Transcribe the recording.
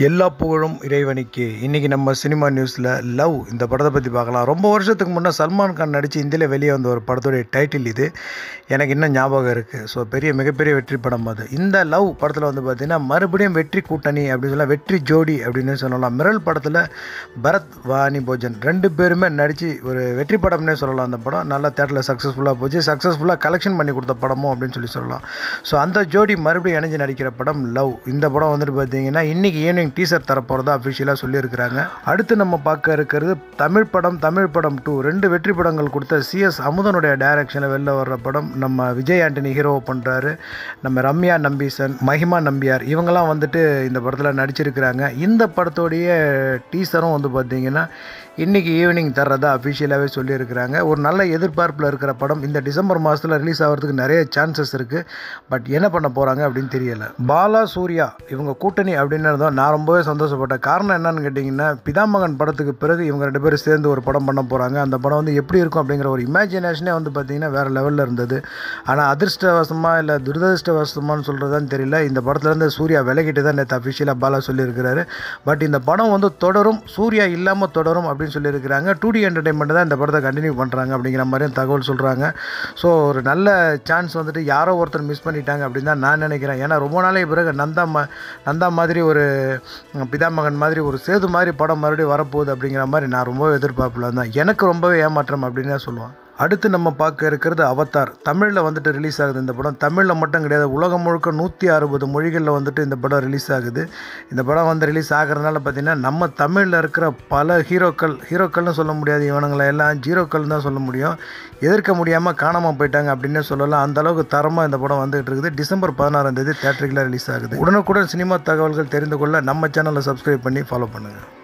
எல்லா புகழும் இறைவனுக்கு இன்றைக்கி நம்ம சினிமா நியூஸில் லவ் இந்த படத்தை பற்றி பார்க்கலாம் ரொம்ப வருஷத்துக்கு முன்னே சல்மான் கான் நடித்து இந்தியில் வெளியே வந்த ஒரு படத்துடைய டைட்டில் இது எனக்கு இன்னும் ஞாபகம் இருக்குது ஸோ பெரிய மிகப்பெரிய வெற்றி படம் அது இந்த லவ் படத்தில் வந்து பார்த்திங்கன்னா மறுபடியும் வெற்றி கூட்டணி அப்படின்னு சொல்லலாம் வெற்றி ஜோடி அப்படின்னு சொல்லலாம் மிரல் படத்தில் பரத் வாணி போஜன் ரெண்டு பேருமே நடித்து ஒரு வெற்றி படம்னே சொல்லலாம் அந்த படம் நல்லா தேட்டரில் சக்ஸஸ்ஃபுல்லாக போச்சு சக்ஸஸ்ஃபுல்லாக கலெக்ஷன் பண்ணி கொடுத்த படமும் அப்படின்னு சொல்லி சொல்லலாம் ஸோ அந்த ஜோடி மறுபடியும் இணைஞ்சு நடிக்கிற படம் லவ் இந்த படம் வந்துட்டு பார்த்தீங்கன்னா இன்றைக்கி ஈவினிங் டீசர் தரப்போகிறதா அஃபிஷியலாக சொல்லியிருக்கிறாங்க அடுத்து நம்ம பார்க்க இருக்கிறது தமிழ் படம் தமிழ் படம் டூ ரெண்டு வெற்றி படங்கள் கொடுத்த சிஎஸ் அமுதனுடைய டைரக்ஷனில் வெளில வர்ற படம் நம்ம விஜய் ஆண்டனி ஹீரோ பண்ணுறாரு நம்ம ரம்யா நம்பீசன் மஹிமா நம்பியார் இவங்கெல்லாம் வந்துட்டு இந்த படத்தில் நடிச்சிருக்கிறாங்க இந்த படத்தோடைய டீசரும் வந்து பார்த்தீங்கன்னா இன்றைக்கி ஈவினிங் தர்றதா அஃபிஷியலாகவே சொல்லியிருக்கிறாங்க ஒரு நல்ல எதிர்பார்ப்பில் இருக்கிற படம் இந்த டிசம்பர் மாதத்தில் ரிலீஸ் ஆகிறதுக்கு நிறைய சான்சஸ் இருக்குது பட் என்ன பண்ண போகிறாங்க அப்படின்னு தெரியல பாலா சூர்யா இவங்க கூட்டணி அப்படின்னு இருந்தோம் நான் ரொம்பவே சந்தோஷப்பட்டேன் காரணம் என்னன்னு கேட்டிங்கன்னா பிதாமகன் படத்துக்கு பிறகு இவங்க ரெண்டு பேரும் சேர்ந்து ஒரு படம் பண்ண போகிறாங்க அந்த படம் வந்து எப்படி இருக்கும் அப்படிங்கிற ஒரு இமேஜினேஷனே வந்து பார்த்திங்கன்னா வேறு லெவலில் இருந்தது ஆனால் அதிர்ஷ்டவசமாக இல்லை துரதிருஷ்டவசமானு சொல்கிறதான்னு தெரியல இந்த படத்துலேருந்து சூர்யா விலகிட்டு தான் நேற்று அஃபிஷியலாக பாலா சொல்லியிருக்கிறாரு பட் இந்த படம் வந்து தொடரும் சூர்யா இல்லாமல் தொடரும் அப்படின்னு சொல்லியிருக்கிறாங்க டூ டி என்டர்டைன்மெண்ட் தான் இந்த படத்தை கண்டினியூ பண்ணுறாங்க அப்படிங்கிற மாதிரியும் தகவல் சொல்கிறாங்க ஸோ ஒரு நல்ல சான்ஸ் வந்துட்டு யாரோ ஒருத்தர் மிஸ் பண்ணிட்டாங்க அப்படின்னு தான் நான் நினைக்கிறேன் ஏன்னா ரொம்ப நாளைக்கு பிறகு நந்தா மா நந்தா மாதிரி ஒரு பிதாமகன் மாதிரி ஒரு சேது மாதிரி படம் மறுபடியும் வரப்போகுது அப்படிங்கிற மாதிரி நான் ரொம்பவே எதிர்பார்ப்பில் இருந்தேன் எனக்கு ரொம்பவே ஏமாற்றம் அப்படின்னு தான் சொல்லுவேன் அடுத்து நம்ம பார்க்க இருக்கிறது அவதார் தமிழில் வந்துட்டு ரிலீஸ் ஆகுது இந்த படம் தமிழில் மட்டும் கிடையாது உலகம் முழுக்க நூற்றி அறுபது மொழிகளில் வந்துட்டு இந்த படம் ரிலீஸ் ஆகுது இந்த படம் வந்து ரிலீஸ் ஆகிறதுனால பார்த்திங்கன்னா நம்ம தமிழில் இருக்கிற பல ஹீரோக்கள் ஹீரோக்கள்னு சொல்ல முடியாது இவனுங்களை எல்லாம் ஜீரோக்கள் தான் சொல்ல முடியும் எதிர்க்க முடியாமல் காணாமல் போயிட்டாங்க அப்படின்னு சொல்லலாம் அந்த அளவுக்கு தரமாக இந்த படம் வந்துகிட்டு இருக்குது டிசம்பர் பதினாறாம் தேதி தேட்டரில் ரிலீஸ் ஆகுது உடனுக்குடன் சினிமா தகவல்கள் தெரிந்து கொள்ள நம்ம சேனலை சப்ஸ்கிரைப் பண்ணி ஃபாலோ பண்ணுங்கள்